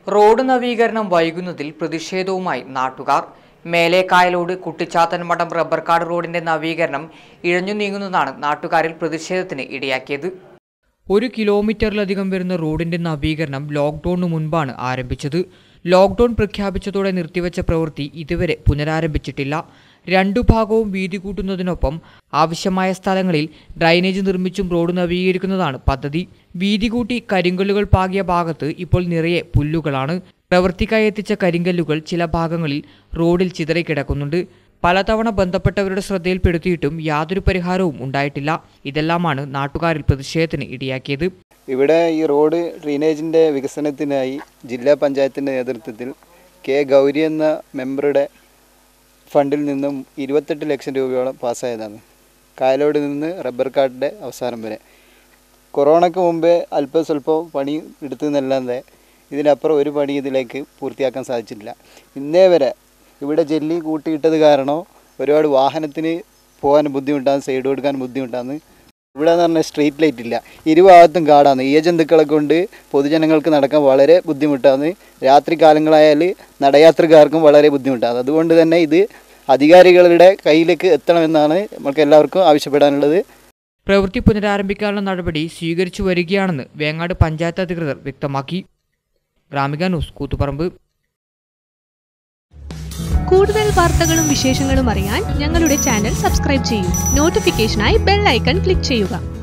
road നവീകരണം വൈകുന്നതിൽ പ്രതിഷേധവുമായി നാട്ടുകാർ മേലേക്കായലോട് കുട്ടിച്ചാത്തൻ മഠം റബ്ബർ കാർഡ് റോഡിന്റെ നവീകരണം ഇഴഞ്ഞു നീങ്ങുന്നതാണ് നാട്ടുകാരിൽ പ്രതിഷേധത്തിന് ഇടയാക്കിയത് ഒരു കിലോമീറ്ററിലധികം വരുന്ന റോഡിന്റെ നവീകരണം ലോക്ക്ഡൌണിന് മുൻപാണ് ആരംഭിച്ചത് ലോക്ക്ഡൌൺ പ്രഖ്യാപിച്ചതോടെ നിർത്തിവച്ച പ്രവൃത്തി ഇതുവരെ പുനരാരംഭിച്ചിട്ടില്ല രണ്ടു ഭാഗവും വീതി കൂട്ടുന്നതിനൊപ്പം ആവശ്യമായ സ്ഥലങ്ങളിൽ ഡ്രൈനേജ് നിർമ്മിച്ചും റോഡ് നവീകരിക്കുന്നതാണ് പദ്ധതി വീതി കൂട്ടി കരിങ്കല്ലുകൾ പാകിയ ഭാഗത്ത് ഇപ്പോൾ നിറയെ പുല്ലുകളാണ് പ്രവൃത്തിക്കായി എത്തിച്ച കരിങ്കല്ലുകൾ ചില ഭാഗങ്ങളിൽ റോഡിൽ ചിതറിക്കിടക്കുന്നുണ്ട് പലതവണ ബന്ധപ്പെട്ടവരുടെ ശ്രദ്ധയിൽപ്പെടുത്തിയിട്ടും യാതൊരു പരിഹാരവും ഉണ്ടായിട്ടില്ല ഇതെല്ലാമാണ് നാട്ടുകാരിൽ പ്രതിഷേധത്തിന് ഇടയാക്കിയത് ഇവിടെ ഈ റോഡ് ഡ്രെയിനേജിൻ്റെ വികസനത്തിനായി ജില്ലാ പഞ്ചായത്തിൻ്റെ നേതൃത്വത്തിൽ കെ ഗൗരി എന്ന മെമ്പറുടെ ഫണ്ടിൽ നിന്നും ഇരുപത്തെട്ട് ലക്ഷം രൂപയോളം പാസ്സായതാണ് കായലോട് നിന്ന് റബ്ബർ കാർഡിൻ്റെ അവസാനം വരെ കൊറോണയ്ക്ക് മുമ്പേ അല്പം സ്വല്പം പണി എടുത്തെന്നല്ലാതെ ഇതിനപ്പുറം ഒരു പണി ഇതിലേക്ക് പൂർത്തിയാക്കാൻ സാധിച്ചിട്ടില്ല ഇന്നേ വരെ ഇവിടെ ജെല്ലി കൂട്ടിയിട്ടത് കാരണം ഒരുപാട് വാഹനത്തിന് പോകാൻ ബുദ്ധിമുട്ടാണ് സൈഡ് കൊടുക്കാൻ ബുദ്ധിമുട്ടാണ് ഇവിടെ എന്ന് പറഞ്ഞാൽ സ്ട്രീറ്റ് ലൈറ്റ് ഇല്ല ഇരുഭാഗത്തും കാടാണ് ഈ ജന്തുക്കളെ കൊണ്ട് പൊതുജനങ്ങൾക്ക് നടക്കാൻ വളരെ ബുദ്ധിമുട്ടാണ് രാത്രി കാലങ്ങളായാൽ നടയാത്രക്കാർക്കും വളരെ ബുദ്ധിമുട്ടാണ് അതുകൊണ്ട് തന്നെ ഇത് അധികാരികളുടെ കയ്യിലേക്ക് എത്തണമെന്നാണ് നമുക്ക് എല്ലാവർക്കും ആവശ്യപ്പെടാനുള്ളത് പ്രവൃത്തി പുനരാരംഭിക്കാനുള്ള നടപടി സ്വീകരിച്ചു വരികയാണെന്ന് വേങ്ങാട് പഞ്ചായത്ത് അധികൃതർ വ്യക്തമാക്കി ഗ്രാമിക ന്യൂസ് കൂത്തുപറമ്പ് കൂടുതൽ വാർത്തകളും വിശേഷങ്ങളും അറിയാൻ ഞങ്ങളുടെ ചാനൽ സബ്സ്ക്രൈബ് ചെയ്യൂ നോട്ടിഫിക്കേഷനായി ബെൽ ഐക്കൺ ക്ലിക്ക് ചെയ്യുക